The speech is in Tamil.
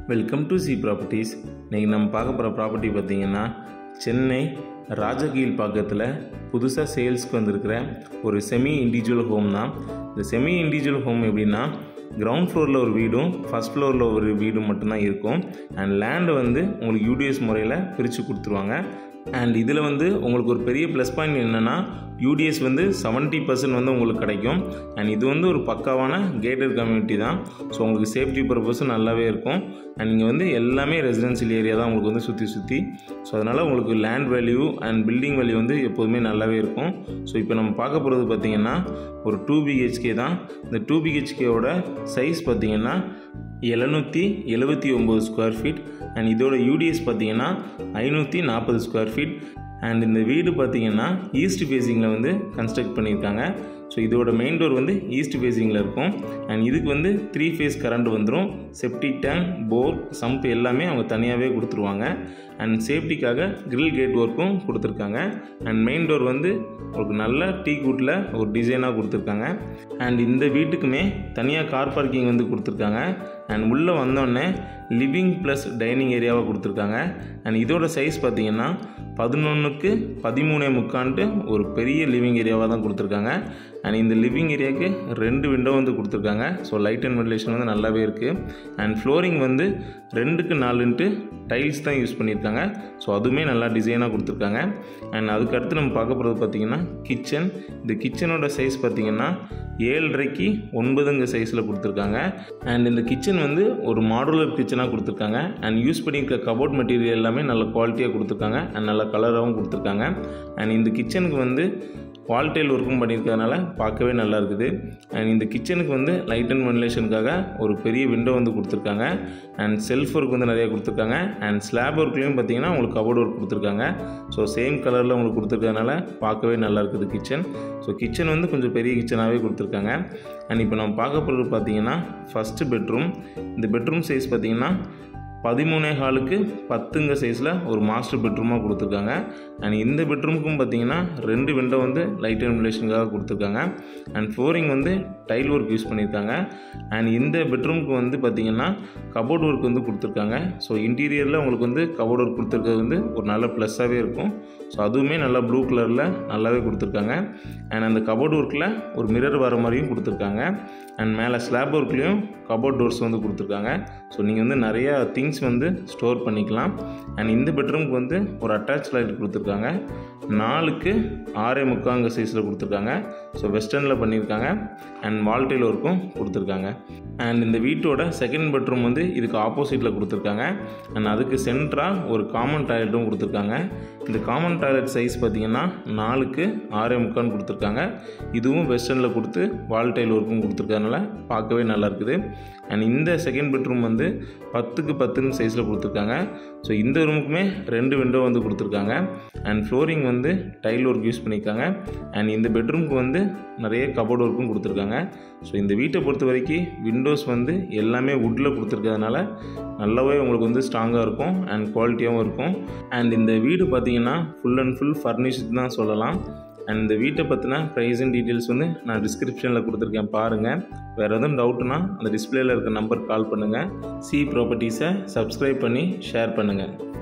வெல்கம் டு சி ப்ராப்பர்ட்டிஸ் இன்றைக்கி நம்ம பார்க்க போகிற ப்ராப்பர்ட்டி பார்த்தீங்கன்னா சென்னை ராஜகீழ் பக்கத்தில் புதுசாக சேல்ஸ்க்கு வந்திருக்கிற ஒரு செமி இண்டிவிஜுவல் ஹோம் தான் இந்த செமி இண்டிவிஜுவல் ஹோம் எப்படின்னா கிரவுண்ட் ஃப்ளோரில் ஒரு வீடும் ஃபஸ்ட் ஃப்ளோரில் ஒரு வீடும் மட்டும்தான் இருக்கும் அண்ட் லேண்டு வந்து உங்களுக்கு யூடிஎஸ் முறையில் பிரித்து கொடுத்துருவாங்க அண்ட் இதில் வந்து உங்களுக்கு ஒரு பெரிய ப்ளஸ் பாயிண்ட் என்னென்னா யூடிஎஸ் வந்து செவன்ட்டி பர்சன்ட் வந்து உங்களுக்கு கிடைக்கும் அண்ட் இது வந்து ஒரு பக்காவான கேட்டட் கம்யூனிட்டி தான் ஸோ உங்களுக்கு சேஃப்டி பர்பஸும் நல்லாவே இருக்கும் அண்ட் இங்கே வந்து எல்லாமே ரெசிடென்சியல் ஏரியா தான் உங்களுக்கு வந்து சுற்றி சுற்றி ஸோ அதனால் உங்களுக்கு land value and building value வந்து எப்போதுமே நல்லாவே இருக்கும் ஸோ இப்போ நம்ம பார்க்க போகிறது பார்த்திங்கன்னா ஒரு டூ பிஹெச்கே தான் இந்த டூ பிஹெச்கேவோட சைஸ் பார்த்திங்கன்னா எழுநூற்றி எழுபத்தி ஒம்பது ஸ்கொயர் ஃபீட் அண்ட் இதோட யூடிஎஸ் பார்த்தீங்கன்னா ஐநூற்றி நாற்பது ஸ்கொயர் ஃபீட் அண்ட் இந்த வீடு பார்த்தீங்கன்னா ஈஸ்ட் ஃபேஸிங்கில் வந்து கன்ஸ்ட்ரக்ட் பண்ணியிருக்காங்க ஸோ இதோட மெயின் டோர் வந்து ஈஸ்ட் ஃபேஸிங்கில் இருக்கும் அண்ட் இதுக்கு வந்து த்ரீ ஃபேஸ் கரண்ட் வந்துடும் செப்டிக் டேங்க் போர் சம்ப் எல்லாமே அவங்க தனியாகவே கொடுத்துருவாங்க அண்ட் சேஃப்டிக்காக கிரில் கேட் ஒர்க்கும் கொடுத்துருக்காங்க அண்ட் மெயின் டோர் வந்து உங்களுக்கு நல்ல டீ கூட்டில் ஒரு டிசைனாக கொடுத்துருக்காங்க அண்ட் இந்த வீட்டுக்குமே தனியாக கார் பார்க்கிங் வந்து கொடுத்துருக்காங்க அண்ட் உள்ளே வந்தோடனே லிவிங் ப்ளஸ் டைனிங் ஏரியாவாக கொடுத்துருக்காங்க அண்ட் இதோட சைஸ் பார்த்தீங்கன்னா பதினொன்றுக்கு பதிமூணே முக்கான்ட்டு ஒரு பெரிய லிவிங் ஏரியாவாக தான் கொடுத்துருக்காங்க அண்ட் இந்த லிவிங் ஏரியாவுக்கு ரெண்டு விண்டோ வந்து கொடுத்துருக்காங்க ஸோ லைட் அண்ட் வென்டிலேஷன் வந்து நல்லாவே இருக்குது அண்ட் ஃப்ளோரிங் வந்து ரெண்டுக்கு நாலுன்ட்டு டைல்ஸ் தான் யூஸ் பண்ணியிருக்காங்க ஸோ அதுவுமே நல்லா டிசைனாக கொடுத்துருக்காங்க அண்ட் அதுக்கு அடுத்து நம்ம பார்க்க போகிறது பார்த்திங்கன்னா கிச்சன் இந்த கிச்சனோட சைஸ் பார்த்திங்கன்னா ஏழரைக்கு ஒன்பதுங்க சைஸில் கொடுத்துருக்காங்க அண்ட் இந்த கிச்சன் வந்து ஒரு மாடுலர் கிச்சனாக கொடுத்துருக்காங்க அண்ட் யூஸ் பண்ணியிருக்க கபோர்ட் மெட்டீரியல் எல்லாமே நல்ல குவாலிட்டியாக கொடுத்துருக்காங்க அண்ட் நல்ல கலராகவும் கொடுத்துருக்காங்க அண்ட் இந்த கிச்சனுக்கு வந்து வால் டைல் ஒர்க்கும் பண்ணியிருக்கிறதுனால பார்க்கவே நல்லா இருக்குது அண்ட் இந்த கிச்சனுக்கு வந்து லைட் அண்ட் வென்டிலேஷனுக்காக ஒரு பெரிய விண்டோ வந்து கொடுத்துருக்காங்க அண்ட் செல்ஃப் ஒர்க் வந்து நிறைய கொடுத்துருக்காங்க அண்ட் ஸ்லாப் ஒர்க்லேயும் பார்த்தீங்கன்னா உங்களுக்கு கபோர்ட் ஒர்க் கொடுத்துருக்காங்க ஸோ சேம் கலரில் உங்களுக்கு கொடுத்துருக்கறதுனால பார்க்கவே நல்லா இருக்குது கிச்சன் ஸோ கிச்சன் வந்து கொஞ்சம் பெரிய கிச்சனாகவே கொடுத்துருக்காங்க அண்ட் இப்போ நம்ம பார்க்க போகிறது பார்த்தீங்கன்னா ஃபஸ்ட்டு பெட்ரூம் இந்த பெட்ரூம் சைஸ் பார்த்தீங்கன்னா பதிமூணே ஹாலுக்கு பத்துங்க சைஸில் ஒரு மாஸ்டர் பெட்ரூமாக கொடுத்துருக்காங்க அண்ட் இந்த பெட்ரூமுக்கும் பார்த்தீங்கன்னா ரெண்டு விண்டோ வந்து லைட் வென்டிலேஷனுக்காக கொடுத்துருக்காங்க அண்ட் ஃப்ளோரிங் வந்து டைல் ஒர்க் யூஸ் பண்ணியிருக்காங்க அண்ட் இந்த பெட்ரூமுக்கு வந்து பார்த்திங்கன்னா கபோர்ட் ஒர்க் வந்து கொடுத்துருக்காங்க ஸோ இன்டீரியரில் உங்களுக்கு வந்து கபோர்ட் ஒர்க் கொடுத்துருக்கிறது வந்து ஒரு நல்ல ப்ளஸ்ஸாகவே இருக்கும் ஸோ அதுவுமே நல்லா ப்ளூ கலரில் நல்லாவே கொடுத்துருக்காங்க அண்ட் அந்த கபோர்ட் ஒர்க்கில் ஒரு மிரர் வர மாதிரியும் கொடுத்துருக்காங்க அண்ட் மேலே ஸ்லாப் ஒர்க்லேயும் கபோர்ட் டோர்ஸ் வந்து கொடுத்துருக்காங்க ஸோ நீங்கள் வந்து நிறையா திங்ஸ் வந்து ஸ்டோர் பண்ணிக்கலாம் அண்ட் இந்த பெட்ரூமுக்கு வந்து ஒரு அட்டாச் லைட் கொடுத்துருக்காங்க நாலுக்கு ஆறே முக்காங்க சைஸில் கொடுத்துருக்காங்க ஸோ வெஸ்டர்னில் பண்ணியிருக்காங்க அண்ட் வால்டைல் ஒர்க்கும் கொடுத்துருக்காங்க அண்ட் இந்த வீட்டோட செகண்ட் பெட்ரூம் வந்து இதுக்கு ஆப்போசிட்டில் கொடுத்துருக்காங்க அண்ட் அதுக்கு சென்ட்ராக ஒரு காமன் டாய்லெட்டும் கொடுத்துருக்காங்க இந்த காமன் டாய்லெட் சைஸ் பார்த்திங்கன்னா நாலுக்கு ஆறே முக்கான்னு கொடுத்துருக்காங்க இதுவும் வெஸ்டர்னில் கொடுத்து வால் டைல் ஒர்க்கும் கொடுத்துருக்கறதுனால பார்க்கவே நல்லா இருக்குது அண்ட் இந்த செகண்ட் பெட்ரூம் வந்து பத்துக்கு பத்துன்னு சைஸில் கொடுத்துருக்காங்க ஸோ இந்த ரூமுக்குமே ரெண்டு விண்டோ வந்து கொடுத்துருக்காங்க அண்ட் ஃப்ளோரிங் வந்து டைல் ஒர்க் யூஸ் பண்ணியிருக்காங்க அண்ட் இந்த பெட்ரூமுக்கு வந்து நிறைய கபோர்ட் ஒர்க்கும் கொடுத்துருக்காங்க ஸோ இந்த வீட்டை பொறுத்த வரைக்கும் விண்டோஸ் வந்து எல்லாமே வுட்டில் கொடுத்துருக்கிறதுனால நல்லாவே உங்களுக்கு வந்து ஸ்ட்ராங்காக இருக்கும் அண்ட் குவாலிட்டியாகவும் இருக்கும் அண்ட் இந்த வீடு பார்த்தீங்கன்னா ஃபுல் அண்ட் ஃபுல் ஃபர்னிஷ்டு தான் சொல்லலாம் அண்ட் இந்த வீட்டை பற்றின ப்ரைஸ் அண்ட் டீட்டெயில்ஸ் வந்து நான் டிஸ்கிரிப்ஷனில் கொடுத்துருக்கேன் பாருங்கள் வேறு எதுவும் டவுட்னா அந்த டிஸ்பிளேயில் இருக்க நம்பர் கால் பண்ணுங்கள் சி ப்ராப்பர்ட்டிஸை சப்ஸ்கிரைப் பண்ணி ஷேர் பண்ணுங்கள்